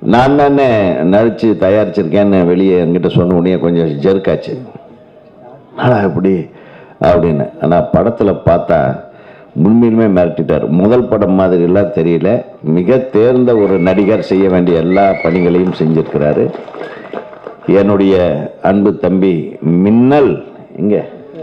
நான் தானே நடிச்சு தயாரிச்சிருக்கேன்னு வெளியே என்கிட்ட சொன்ன உடனே கொஞ்சம் ஜெருக்காச்சு ஆனா இப்படி அப்படின்னு ஆனால் படத்தில் பார்த்தா உண்மையிலுமே மிரட்டிட்டார் முதல் படம் மாதிரி எல்லாம் தெரியல மிக தேர்ந்த ஒரு நடிகர் செய்ய வேண்டிய எல்லா பணிகளையும் செஞ்சிருக்கிறாரு என்னுடைய அன்பு தம்பி மின்னல் இங்கே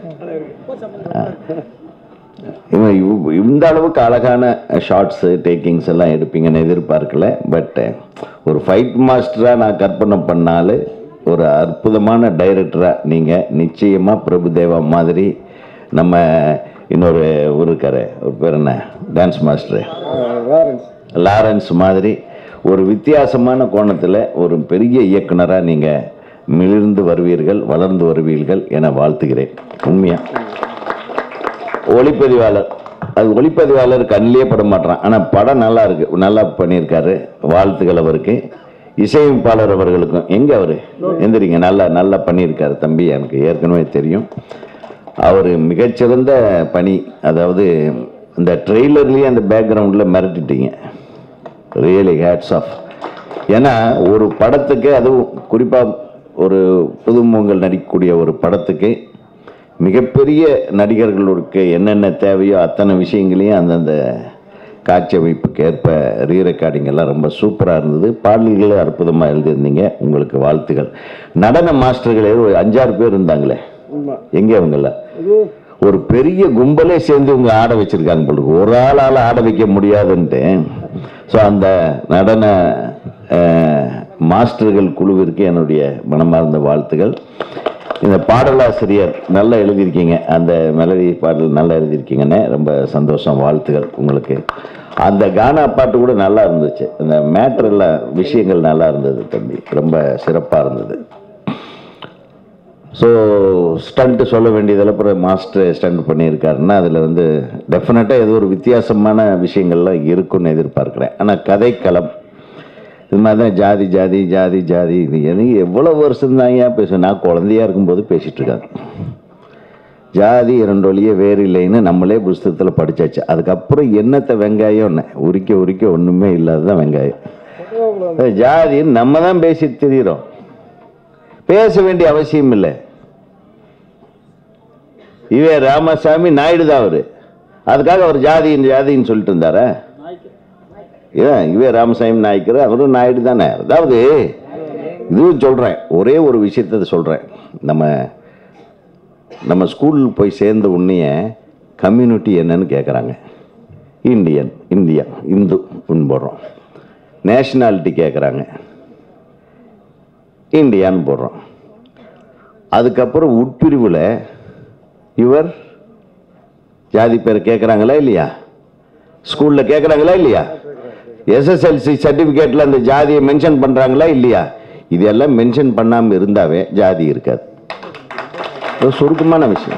இவன் இவ்- இந்த அளவுக்கு அழகான ஷார்ட்ஸு டேக்கிங்ஸ் எல்லாம் எடுப்பீங்கன்னு எதிர்பார்க்கல பட் ஒரு ஃபைட் மாஸ்டராக நான் கற்பனை பண்ணாலும் ஒரு அற்புதமான டைரக்டராக நீங்கள் நிச்சயமாக பிரபுதேவா மாதிரி நம்ம இன்னொரு ஒரு இருக்காரு ஒரு பேர் என்ன டான்ஸ் மாஸ்டரு லாரன்ஸ் மாதிரி ஒரு வித்தியாசமான கோணத்தில் ஒரு பெரிய இயக்குனராக நீங்கள் மிளிர்ந்து வருவீர்கள் வளர்ந்து வருவீர்கள் என வாழ்த்துகிறேன் உண்மையாக ஒளிப்பதிவாளர் அது ஒளிப்பதிவாளர் கண்ணிலே பட மாட்டான் ஆனால் படம் நல்லா இருக்கு நல்லா பண்ணியிருக்காரு வாழ்த்துக்கள் அவருக்கு இசையமைப்பாளர் அவர்களுக்கும் எங்கே அவர் எந்திரிங்க நல்லா நல்லா பண்ணியிருக்காரு தம்பி எனக்கு ஏற்கனவே தெரியும் அவர் மிகச்சிறந்த பணி அதாவது இந்த ட்ரெய்லர்லேயே அந்த பேக்ரவுண்டில் மிரட்டிட்டீங்க ரியலி ஹேட்ஸ் ஆஃப் ஏன்னா ஒரு படத்துக்கு அதுவும் குறிப்பாக ஒரு புதுமுகங்கள் நடிக்கக்கூடிய ஒரு படத்துக்கு மிகப்பெரிய நடிகர்களுக்கு என்னென்ன தேவையோ அத்தனை விஷயங்களையும் அந்தந்த காட்சி அமைப்புக்கு ஏற்ப ரீ ரெக்கார்டிங் எல்லாம் ரொம்ப சூப்பராக இருந்தது பாடல்களும் அற்புதமாக எழுதியிருந்தீங்க உங்களுக்கு வாழ்த்துக்கள் நடன மாஸ்டர்களே ஒரு அஞ்சாறு பேர் இருந்தாங்களே எங்கே அவங்கள ஒரு பெரிய கும்பலே சேர்ந்து இவங்க ஆட வச்சிருக்காங்க போல இருக்கு. ஒரு ஆளால் ஆட வைக்க முடியாதுன்ட்டு ஸோ அந்த நடன அஹ், மாஸ்டர்கள் குழுவிற்கு என்னுடைய மனமார்ந்த வாழ்த்துகள் இந்த பாடலாசிரியர் நல்லா எழுதியிருக்கீங்க அந்த மெலடி பாடல் நல்லா எழுதியிருக்கீங்கன்னு ரொம்ப சந்தோஷம் வாழ்த்துகள் உங்களுக்கு அந்த கானா பாட்டு கூட நல்லா இருந்துச்சு அந்த மேட்டரில் விஷயங்கள் நல்லா இருந்தது தம்பி ரொம்ப சிறப்பாக இருந்தது ஸோ ஸ்டண்ட்டு சொல்ல வேண்டியதில் அப்புறம் மாஸ்டர் ஸ்டண்ட் பண்ணியிருக்காருன்னா அதில் வந்து டெஃபினட்டாக ஏதோ ஒரு வித்தியாசமான விஷயங்கள்லாம் இருக்கும்னு எதிர்பார்க்குறேன் ஆனால் கதைக்களம் இது மாதிரி தான் ஜாதி ஜாதி ஜாதி ஜாதி இது எனக்கு எவ்வளோ வருஷம் தான் ஏன் பேச நான் குழந்தையா இருக்கும்போது பேசிகிட்டு இருக்காங்க ஜாதி இரண்டு வழியே வேறு இல்லைன்னு நம்மளே புஸ்தகத்தில் படிச்சாச்சு அதுக்கப்புறம் என்னத்தை வெங்காயம்னு உரிக்க உரிக்க ஒன்றுமே இல்லாததான் வெங்காயம் அது ஜாதி நம்ம தான் பேசி தெரியுறோம் பேச வேண்டிய அவசியம் இல்லை இவே ராமசாமி நாயுடு தான் அவரு அதுக்காக அவர் ஜாதியின் ஜாதின்னு சொல்லிட்டு இருந்தாரா ஏன் இவே ராமசாமி நாய்க்கர் அவரும் நாயுடு தானே அதாவது இதுவும் சொல்கிறேன் ஒரே ஒரு விஷயத்தை சொல்கிறேன் நம்ம நம்ம ஸ்கூல் போய் சேர்ந்த உடனே கம்யூனிட்டி என்னன்னு கேட்குறாங்க இந்தியன் இந்தியா இந்து போடுறோம் நேஷ்னாலிட்டி கேட்குறாங்க இந்தியான்னு போடுறோம் அதுக்கப்புறம் உட்பிரிவில் இவர் ஜாதி பேர் கேட்குறாங்களா இல்லையா ஸ்கூலில் கேட்குறாங்களா இல்லையா எஸ்எஸ்எல்சி சர்டிஃபிகேட்டில் அந்த ஜாதியை மென்ஷன் பண்ணுறாங்களா இல்லையா இதெல்லாம் மென்ஷன் பண்ணாமல் இருந்தாவே ஜாதி இருக்காது ஒரு சுருக்கமான விஷயம்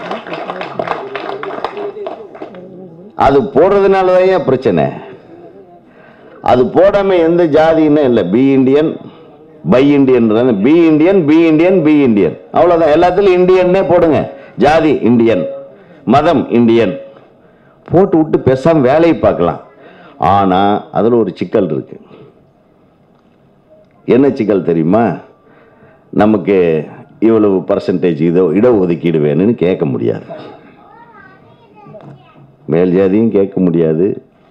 அது போடுறதுனால தான் ஏன் பிரச்சனை அது போடாம எந்த ஜாதின்னு இல்லை be Indian buy Indian be Indian be Indian be Indian அவ்வளவுதான் எல்லாத்துலயும் இந்தியன்னே போடுங்க ஜாதி இந்தியன் மதம் இந்தியன் போட்டு விட்டு பேசாம வேலையை பார்க்கலாம் ஆனா அதுல ஒரு சிக்கல் இருக்கு என்ன சிக்கல் தெரியுமா நமக்கு இவ்வளவு பர்சன்டேஜ் இதோ இடஒதுக்கீடு வேணும்னு கேட்க முடியாது மேல் ஜாதியும் கேட்க முடியாது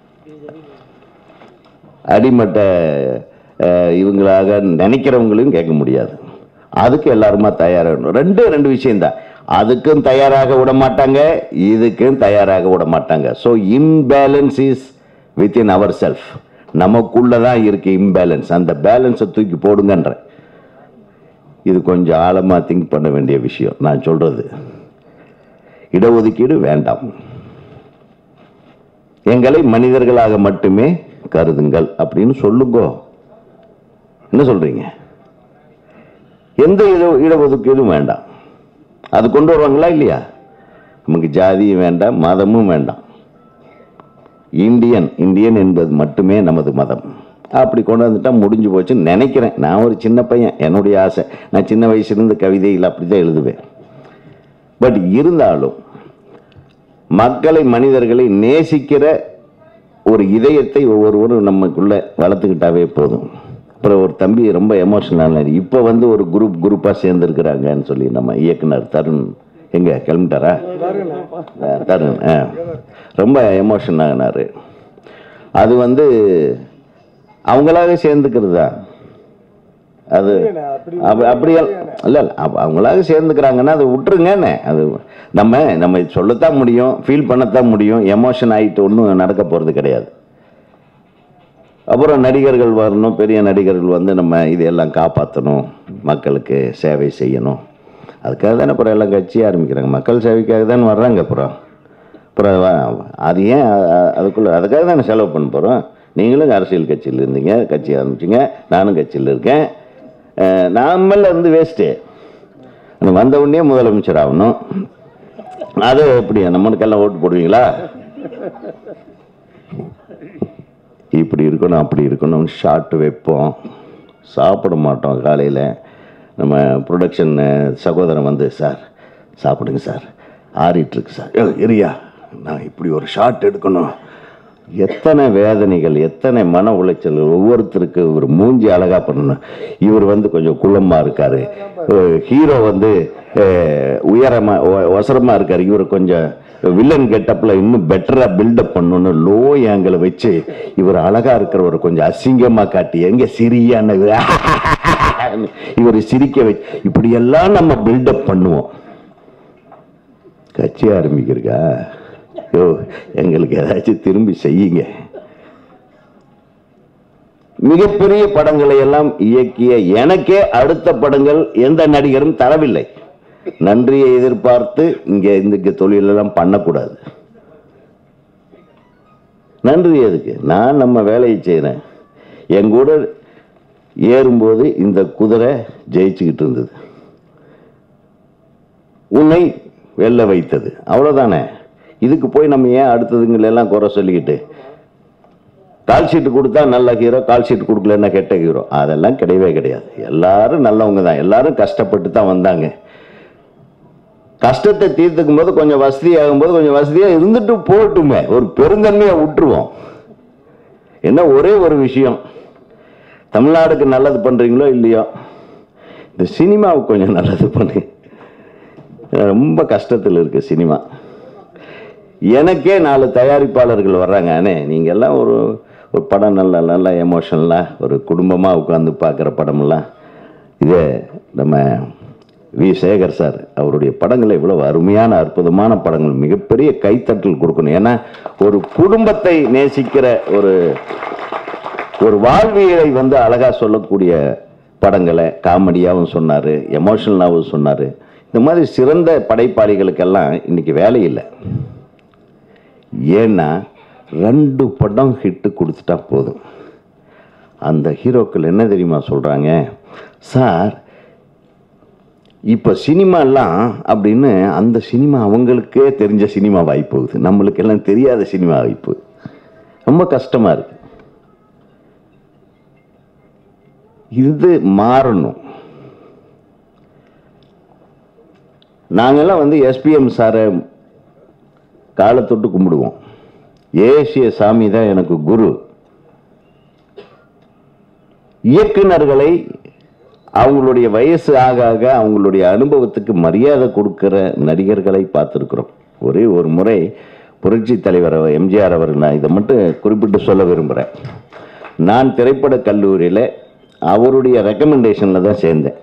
அடிமட்ட அஹ், இவங்களாக நினைக்கிறவங்களையும் கேட்க முடியாது அதுக்கு எல்லாருமா தயாராகணும் ரெண்டு ரெண்டு விஷயம்தான் அதுக்கும் தயாராக விட மாட்டாங்க இதுக்கும் தயாராக விட மாட்டாங்க so imbalance is within our self நமக்குள்ள தான் இருக்கு இம்பேலன்ஸ் அந்த பேலன்ஸை தூக்கி போடுங்கன்ற இது கொஞ்சம் ஆழமா திங்க் பண்ண வேண்டிய விஷயம் நான் சொல்றது இடஒதுக்கீடு வேண்டாம் எங்களை மனிதர்களாக மட்டுமே கருதுங்கள் அப்படின்னு சொல்லுங்கோ என்ன சொல்றீங்க எந்த இட இடஒதுக்கீடும் வேண்டாம் அது கொண்டு வருவாங்களா இல்லையா நமக்கு ஜாதியும் வேண்டாம் மதமும் வேண்டாம் இந்தியன் இந்தியன் என்பது மட்டுமே நமது மதம் அப்படி கொண்டு வந்துட்டா முடிஞ்சு போச்சுன்னு நினைக்கிறேன் நான் ஒரு சின்ன பையன் என்னுடைய ஆசை நான் சின்ன வயசுலேருந்து கவிதையில் அப்படி தான் எழுதுவேன் பட் இருந்தாலும் மக்களை மனிதர்களை நேசிக்கிற ஒரு இதயத்தை ஒவ்வொருவரும் நமக்குள்ள வளர்த்துக்கிட்டாவே போதும் அப்புறம் ஒரு தம்பி ரொம்ப எமோஷனல் இப்போ வந்து ஒரு குரூப் குரூப்பாக சேர்ந்துருக்குறாங்கன்னு சொல்லி நம்ம இயக்குனர் தருண் எங்கே கிளம்பிட்டாரா ஆ, தருண் ஆ ரொம்ப எமோஷன் ஆகினார் அது வந்து அவங்களாக சேர்ந்துக்கிறதா அது அப்படி அப்படியே இல்லை இல்லை அப்ப அவங்களாக சேர்ந்துக்கிறாங்கன்னா அதை விட்டுருங்கண்ணே அது நம்ம நம்ம இது சொல்லத்தான் முடியும் ஃபீல் பண்ணத்தான் முடியும் எமோஷன் ஆகிட்டு ஒன்றும் நடக்க போகிறது கிடையாது அப்புறம் நடிகர்கள் வரணும் பெரிய நடிகர்கள் வந்து நம்ம இதையெல்லாம் காப்பாற்றணும் மக்களுக்கு சேவை செய்யணும் அதுக்காக தானே அப்புறம் எல்லாம் கட்சி ஆரம்பிக்கிறாங்க மக்கள் சேவைக்காக தானே வர்றாங்க அப்புறம் அப்புறம் வ- அது ஏன் அ- அ- அதுக்குள்ளே அதுக்காக தானே செலவு பண்ண போகிறோம் நீங்களும் அரசியல் கட்சியில் இருந்தீங்க கட்சி ஆரம்பிச்சிங்க நானும் கட்சியில் இருக்கேன் அஹ், நாமல்ல இருந்து வேஸ்ட்டு வந்த உடனே முதலமைச்சர் ஆகணும் அது எப்படி நம்மளுக்கெல்லாம் ஓட்டு போடுவீங்களா இப்படி இருக்கணும் அப்படி இருக்கணும் ஷார்ட் வைப்போம் சாப்பிட மாட்டோம் காலையில் நம்ம ப்ரொடக்ஷன் சகோதரன் வந்து சார் சாப்பிடுங்க சார் ஆறிட்டுருக்கு சார் "ஏய், இரியா நான் இப்படி ஒரு ஷார்ட் எடுக்கணும் எத்தனை வேதனைகள் எத்தனை மன உளைச்சல் ஒவ்வொருத்தருக்கு ஒரு மூஞ்சி அழகா பண்ணணும் இவர் வந்து கொஞ்சம் குள்ளமா இருக்காரு ஹீரோ வந்து அஹ், உயரமா ஒ- ஒசரமா இருக்காரு இவர் கொஞ்சம் வில்லன் கெட்டப்ல இன்னும் பெட்டரா பில்டப் பண்ணணும்னு லோ ஏங்கிள் வச்சு இவர் அழகா இருக்கிறவரை கொஞ்சம் அசிங்கமா காட்டி எங்க சிரியான இவர் சிரிக்க வச்சு இப்படியெல்லாம் நம்ம பில்டப் பண்ணுவோம் கட்சி ஆரம்பிக்கிறக்கா யோ எங்களுக்கு ஏதாச்சும் திரும்பி செய்யுங்க மிகப்பெரிய படங்களை எல்லாம் இயக்கிய எனக்கே அடுத்த படங்கள் எந்த நடிகரும் தரவில்லை நன்றியை எதிர்பார்த்து இங்க இந்த தொழிலெல்லாம் பண்ணக்கூடாது நன்றி எதுக்கு நான் நம்ம வேலையை செய்கிறேன் என் கூட ஏறும்போது இந்த குதிரை ஜெயிச்சுக்கிட்டு இருந்தது உன்னை வெல்ல வைத்தது அவ்வளோதானே இதுக்கு போய் நம்ம ஏன் அடுத்ததுங்களெல்லாம் குறை சொல்லிக்கிட்டு கால் ஷீட் கொடுத்தா நல்ல ஹீரோ கால் ஷீட் கொடுக்கலன்னா கெட்ட ஹீரோ அதெல்லாம் கிடையவே கிடையாது எல்லாரும் நல்லவங்க தான் எல்லாரும் கஷ்டப்பட்டு தான் வந்தாங்க கஷ்டத்தை தீர்த்துக்கும் போது கொஞ்சம் வசதி ஆகும்போது கொஞ்சம் வசதியா இருந்துட்டு போகட்டுமே ஒரு பெருந்தன்மையை விட்டுருவோம் என்ன ஒரே ஒரு விஷயம் தமிழ்நாடுக்கு நல்லது பண்றீங்களோ இல்லையோ இந்த சினிமாவுக்கு கொஞ்சம் நல்லது பண்ணுங்க ரொம்ப கஷ்டத்தில் இருக்கு சினிமா எனக்கே நாலு தயாரிப்பாளர்கள் வர்றாங்க அண்ணே நீங்க எல்லாம் ஒரு ஒரு படம் நல்ல நல்ல எமோஷனலாக ஒரு குடும்பமாக உட்காந்து பார்க்குற படமெல்லாம் இதே நம்ம வி சேகர் சார் அவருடைய படங்கள் இவ்வளவு அருமையான அற்புதமான படங்கள் மிகப்பெரிய கைத்தட்டல் கொடுக்கணும் ஏன்னா ஒரு குடும்பத்தை நேசிக்கிற ஒரு ஒரு வாழ்வியலை வந்து அழகா சொல்லக்கூடிய படங்களை காமெடியாகவும் சொன்னார் எமோஷனலாகவும் சொன்னார் இந்த மாதிரி சிறந்த படைப்பாளிகளுக்கெல்லாம் இன்னைக்கு வேலை இல்லை ஏன்னா ரெண்டு படம் ஹிட்டு கொடுத்துட்டா போதும் அந்த ஹீரோக்கள் என்ன தெரியுமா சொல்கிறாங்க சார் இப்போ சினிமாலாம் அப்படின்னு அந்த சினிமா அவங்களுக்கே தெரிஞ்ச சினிமா வாய்ப்பு போகுது நம்மளுக்கெல்லாம் தெரியாத சினிமா வாய்ப்பு ரொம்ப கஷ்டமாக இருக்கு இது மாறணும் நாங்கெல்லாம் வந்து எஸ்பிஎம் சாரை காலை தொட்டு கும்பிடுவோம் ஏசிய சாமி தான் எனக்கு குரு இயக்குனர்களை அவங்களுடைய வயசு ஆக ஆக அவங்களுடைய அனுபவத்துக்கு மரியாதை கொடுக்கிற நடிகர்களை பார்த்துருக்குறோம் ஒரே ஒரு முறை புரட்சி தலைவர் எம்ஜிஆர் அவர்கள் நான் இதை மட்டும் குறிப்பிட்டு சொல்ல விரும்புகிறேன் நான் திரைப்பட கல்லூரியில் அவருடைய ரெக்கமெண்டேஷனில் தான் சேர்ந்தேன்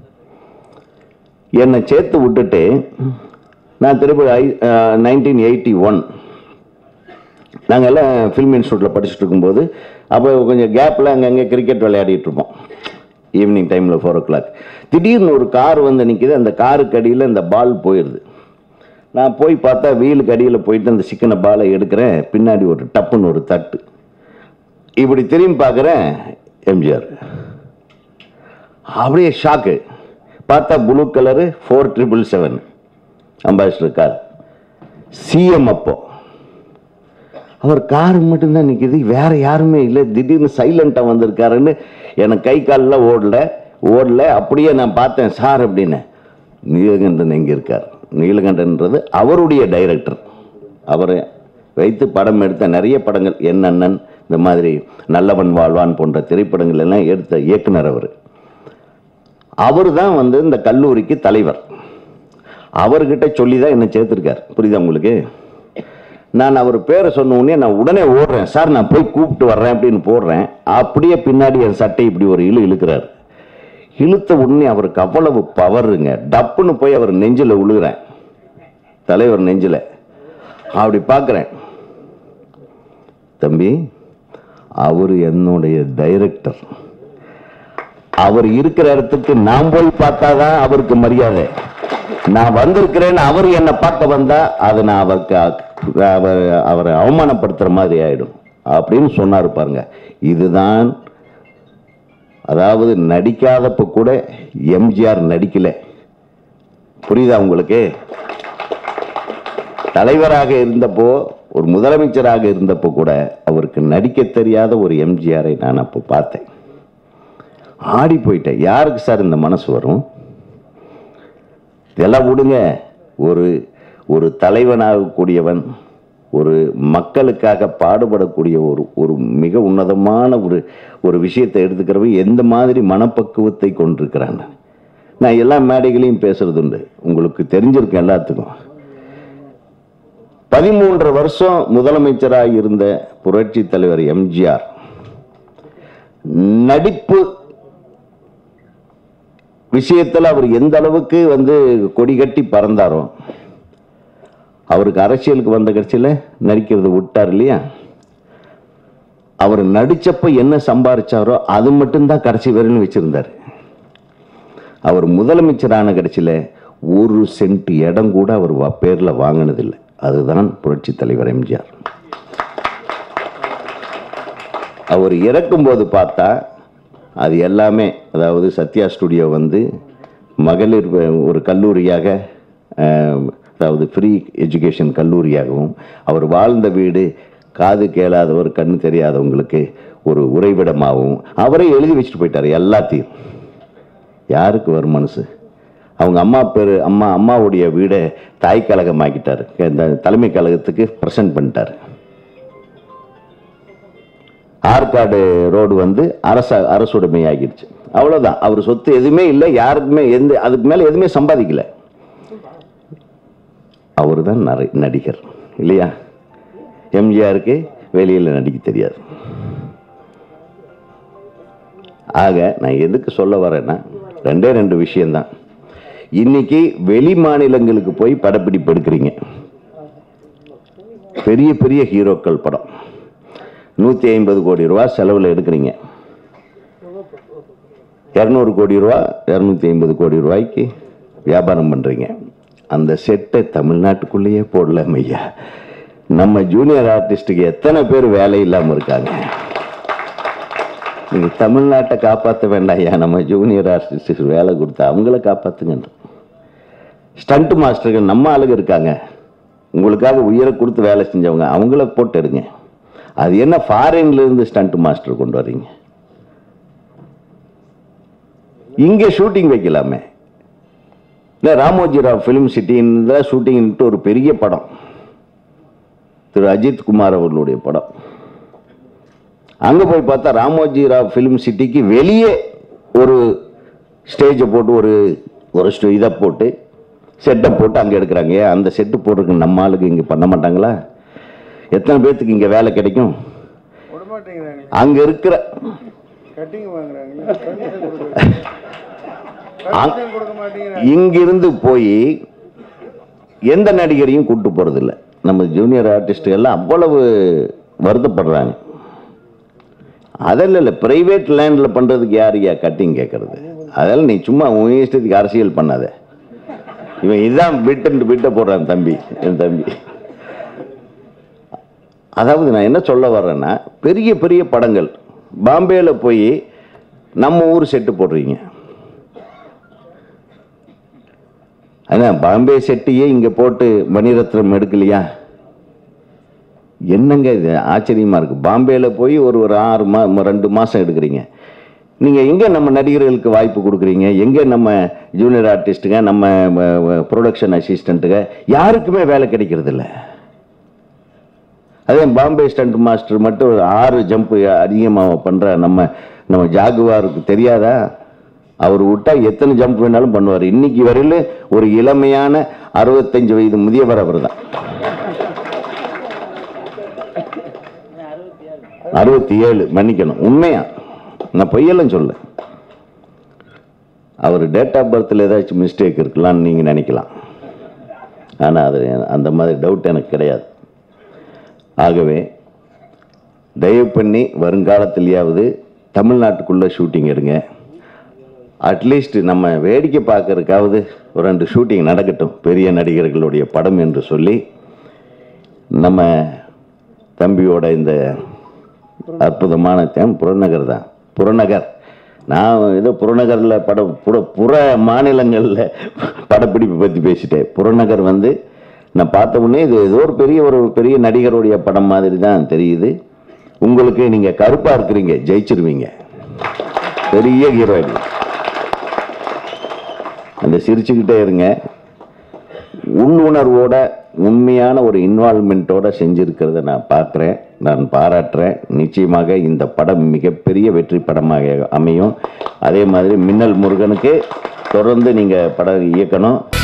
என்னை சேர்த்து விட்டுட்டு நான் திருப்பி ஐ நைன்டீன் எயிட்டி ஒன் நாங்கள் எல்லாம் ஃபில்ம் இன்ஸ்டியூட்டில் படிச்சுட்டு இருக்கும்போது அப்போ கொஞ்சம் கேப்பில் அங்கங்கே கிரிக்கெட் விளையாடிட்டு இருப்போம் ஈவினிங் டைமில் ஃபோர் ஓ கிளாக் திடீர்னு ஒரு கார் வந்து நிற்கிது அந்த காருக்கு அடியில் இந்த பால் போயிடுது நான் போய் பார்த்தா வீலுக்கு அடியில் போயிட்டு அந்த சிக்கனை பாலை எடுக்கிறேன் பின்னாடி ஒரு டப்புன்னு ஒரு தட்டு இப்படி திரும்பி பார்க்குறேன் எம்ஜிஆர் அப்படியே ஷாக்கு பார்த்தா blue colour four triple seven Ambassador car CM அப்போ அவர் கார் மட்டும்தான் நிற்கிது வேற யாருமே இல்லை திடீர்னு சைலண்டாக வந்திருக்காருன்னு எனக்கு கை காலில் ஓடல ஓடல அப்படியே நான் பார்த்தேன் சார் அப்படின்னு நீலகண்டன் எங்கே இருக்கார் நீலகண்டன்றது அவருடைய டைரக்டர் அவரை வைத்து படம் எடுத்த நிறைய படங்கள் என் அண்ணன் இந்த மாதிரி நல்லவன் வாழ்வான் போன்ற திரைப்படங்கள் எல்லாம் எடுத்த இயக்குனர் அவர் அவர் தான் வந்து இந்த கல்லூரிக்கு தலைவர் அவர்கிட்ட சொல்லி தான் என்னை சேர்த்துருக்கார் புரியுதா உங்களுக்கு நான் அவர் பேரை சொன்ன உடனே நான் உடனே ஓடுறேன் சார் நான் போய் கூப்பிட்டு வர்றேன் அப்படின்னு போடுறேன் அப்படியே பின்னாடி என் சட்டை இப்படி ஒரு இழு இழுக்கிறார் இழுத்த உடனே அவருக்கு அவ்வளவு பவருங்க டப்புன்னு போய் அவர் நெஞ்சில் விழுகிறேன் தலைவர் நெஞ்சில் அப்படி பார்க்குறேன் தம்பி அவர் என்னுடைய டைரக்டர் அவர் இருக்கிற இடத்துக்கு நான் போய் பார்த்தாதான் அவருக்கு மரியாதை நான் வந்திருக்கிறேன்னு அவர் என்னை பார்க்க வந்தா அது நான் அவருக்கு அவர் அவரை அவமானப்படுத்துற மாதிரி ஆயிடும் அப்படின்னு சொன்னார் பாருங்க இதுதான் அதாவது நடிக்காதப்ப கூட எம்ஜிஆர் நடிக்கல புரியுதா உங்களுக்கு தலைவராக இருந்தப்போ ஒரு முதலமைச்சராக இருந்தப்போ கூட அவருக்கு நடிக்க தெரியாத ஒரு எம்ஜிஆரை நான் அப்போ பார்த்தேன் ஆடி போயிட்டேன் யாருக்கு சார் இந்த மனசு வரும் இதெல்லாம் விடுங்க ஒரு ஒரு தலைவனாகக்கூடியவன் ஒரு மக்களுக்காக பாடுபடக்கூடிய ஒரு ஒரு மிக உன்னதமான ஒரு ஒரு விஷயத்தை எடுத்துக்கிறவன் எந்த மாதிரி மனப்பக்குவத்தை கொண்டிருக்கிறான் நான் எல்லா மேடைகளையும் பேசுறது உண்டு உங்களுக்கு தெரிஞ்சிருக்கும் எல்லாத்துக்கும் பதிமூன்று வருஷம் முதலமைச்சராக இருந்த புரட்சி தலைவர் எம்ஜிஆர் நடிப்பு விஷயத்தில் அவர் எந்த அளவுக்கு வந்து கொடி கட்டி பறந்தாரோ அவருக்கு அரசியலுக்கு வந்த கட்சியில் நடிக்கிறது விட்டார் இல்லையா அவர் நடிச்சப்ப என்ன சம்பாரிச்சாரோ அது மட்டும்தான் கடைசி வரைன்னு வச்சிருந்தார் அவர் முதலமைச்சரான கடைசியில் ஒரு சென்ட் இடம் கூட அவர் வ- பேர்ல வாங்கினதில்லை அதுதான் புரட்சி தலைவர் எம்ஜிஆர் அவர் இறக்கும்போது பார்த்தா அது எல்லாமே அதாவது சத்யா ஸ்டுடியோ வந்து மகளிர் ஒரு கல்லூரியாக அஹ், அதாவது ஃப்ரீ எஜுகேஷன் கல்லூரியாகவும் அவர் வாழ்ந்த வீடு காது கேளாதவர் கண்ணு தெரியாதவங்களுக்கு ஒரு உறைவிடமாகவும் அவரே எழுதி வச்சுட்டு போயிட்டார் எல்லாத்தையும் யாருக்கு வரும் மனசு அவங்க அம்மா பேர் அம்மா அம்மாவுடைய வீடை தாய் கழகம் ஆக்கிட்டார் இந்த தலைமை கழகத்துக்கு ப்ரெசன்ட் பண்ணிட்டார் ஆற்காடு ரோடு வந்து அரச அரசுடைமை ஆகிடுச்சு அவ்வளவுதான் அவர் சொத்து எதுவுமே இல்லை யாருக்குமே எந்த அதுக்கு மேல எதுவுமே சம்பாதிக்கல அவர் தான் நடிகர் இல்லையா எம்ஜிஆருக்கு வெளியில் நடிக்க தெரியாது ஆக நான் எதுக்கு சொல்ல வரேன்னா ரெண்டே ரெண்டு விஷயம்தான் இன்னைக்கு வெளி மாநிலங்களுக்கு போய் படப்பிடிப்பு எடுக்கிறீங்க பெரிய பெரிய ஹீரோக்கள் படம் நூற்றி ஐம்பது கோடி ரூபா செலவில் எடுக்கிறீங்க இரநூறு கோடி ரூபா இரநூத்தி ஐம்பது கோடி ரூபாய்க்கு வியாபாரம் பண்ணுறீங்க அந்த செட்டை தமிழ்நாட்டுக்குள்ளேயே போடலாம் ஐயா நம்ம ஜூனியர் ஆர்டிஸ்ட்டுக்கு எத்தனை பேர் வேலை இல்லாமல் இருக்காங்க நீங்க தமிழ்நாட்டை காப்பாற்ற வேண்டாம் ஐயா நம்ம ஜூனியர் ஆர்டிஸ்ட்டுக்கு வேலை கொடுத்தா அவங்கள காப்பாத்துங்க ஸ்டண்ட் மாஸ்டர்கள் நம்ம ஆளுங்க இருக்காங்க உங்களுக்காக உயிரை கொடுத்து வேலை செஞ்சவங்க அவங்கள போட்டு எடுங்க அது என்ன ஃபாரின்ல இருந்து ஸ்டண்ட் மாஸ்டர் கொண்டு வர்றீங்க இங்கே ஷூட்டிங் வைக்கலாமே இல்லை ராமோஜிராவ் ஃபிலிம் சிட்டின்னு ஷூட்டிங்ட்டு ஒரு பெரிய படம் திரு அஜித் குமார் அவர்களுடைய படம் அங்க போய் பார்த்தா ராமோஜிராவ் ஃபிலிம் சிட்டிக்கு வெளியே ஒரு ஸ்டேஜை போட்டு ஒரு ஒரு ஸ்டே- இதை போட்டு செட்டை போட்டு அங்கே எடுக்கிறாங்க ஏன் அந்த செட்டு போடுறதுக்கு நம்ம ஆளுக்கு இங்கே பண்ண மாட்டாங்களா எத்தனை பேர்த்துக்கு இங்கே வேலை கிடைக்கும் விட மாட்டேங்கிறாங்க அங்கே இருக்கிற கட்டிங் வாங்குறாங்களே அங்க- கட்டிங் கொடுக்க மாட்டேங்கிறாங்க இங்கிருந்து போய் எந்த நடிகரையும் கூட்டு போறதில்ல நம்ம ஜூனியர் ஆர்டிஸ்ட் எல்லாம் அவ்வளவு வருத்தப்படுறாங்க அதெல்லாம் இல்லை பிரைவேட் லேண்டில் பண்ணுறதுக்கு யார் யா கட்டிங் கேட்கறது அதெல்லாம் நீ சும்மா உன் இஷ்டத்துக்கு அரசியல் பண்ணாத இவன் இதுதான் பிட்டு பிட்ட போடுறான் தம்பி என் தம்பி அதாவது நான் என்ன சொல்ல வர்றேன்னா பெரிய பெரிய படங்கள் பாம்பேல போய் நம்ம ஊர் செட்டு போடுறீங்க அதான் பாம்பே செட்டையே இங்க போட்டு மணிரத்னம் எடுக்கலையா என்னங்க இது ஆச்சரியமா இருக்கு பாம்பேல போய் ஒரு ஒரு ஆறு மா ரெண்டு மாசம் எடுக்கிறீங்க நீங்க எங்க நம்ம நடிகர்களுக்கு வாய்ப்பு கொடுக்குறீங்க எங்க நம்ம ஜூனியர் ஆர்டிஸ்ட்டுங்க நம்ம ப்ரொடக்ஷன் அசிஸ்டண்ட்டுங்க யாருக்குமே வேலை கிடைக்கிறது இல்ல அதே பாம்பே ஸ்டண்ட் மாஸ்டர் மட்டும் ஒரு ஆறு ஜம்ப் அதிகமாக பண்ணுற நம்ம நம்ம ஜாகுவாருக்கு தெரியாதா அவர் விட்டா எத்தனை ஜம்ப் வேணாலும் பண்ணுவார் இன்னைக்கு வரையில ஒரு இளமையான அறுபத்தஞ்சு வயது முதியவர் அவர் தான் அறுபத்தி ஏழு மன்னிக்கணும் உண்மையா நான் பொய்யெல்லாம் சொல்ல அவர் டேட் ஆஃப் பர்த்தில் ஏதாச்சும் மிஸ்டேக் இருக்கலாம்னு நீங்கள் நினைக்கலாம் ஆனால் அது அந்த மாதிரி டவுட் எனக்கு கிடையாது ஆகவே தயவு பண்ணி வருங்காலத்திலேயாவது தமிழ்நாட்டுக்குள்ளே ஷூட்டிங் எடுங்க அட்லீஸ்ட் நம்ம வேடிக்கை பார்க்கறதுக்காவது ஒரு ரெண்டு ஷூட்டிங் நடக்கட்டும் பெரிய நடிகர்களுடைய படம் என்று சொல்லி நம்ம தம்பியோட இந்த அற்புதமான தேம் புறநகர் தான் புறநகர் நான் ஏதோ புறநகரில் பட புற புற மாநிலங்களில் படப்பிடிப்பு பற்றி பேசிட்டேன் புறநகர் வந்து நான் பார்த்த உடனே இது ஏதோ ஒரு பெரிய ஒரு பெரிய நடிகருடைய படம் மாதிரி தான் தெரியுது உங்களுக்கு நீங்கள் கருப்பாக இருக்கிறீங்க ஜெயிச்சிருவீங்க பெரிய ஹீரோயின் அந்த சிரிச்சுக்கிட்டே இருங்க உள்ளுணர்வோட உண்மையான ஒரு இன்வால்மெண்ட்டோட செஞ்சிருக்கிறத நான் பார்க்குறேன் நான் பாராட்டுறேன் நிச்சயமாக இந்த படம் மிகப்பெரிய வெற்றி படமாக அமையும் அதே மாதிரி மின்னல் முருகனுக்கு தொடர்ந்து நீங்கள் படம் இயக்கணும்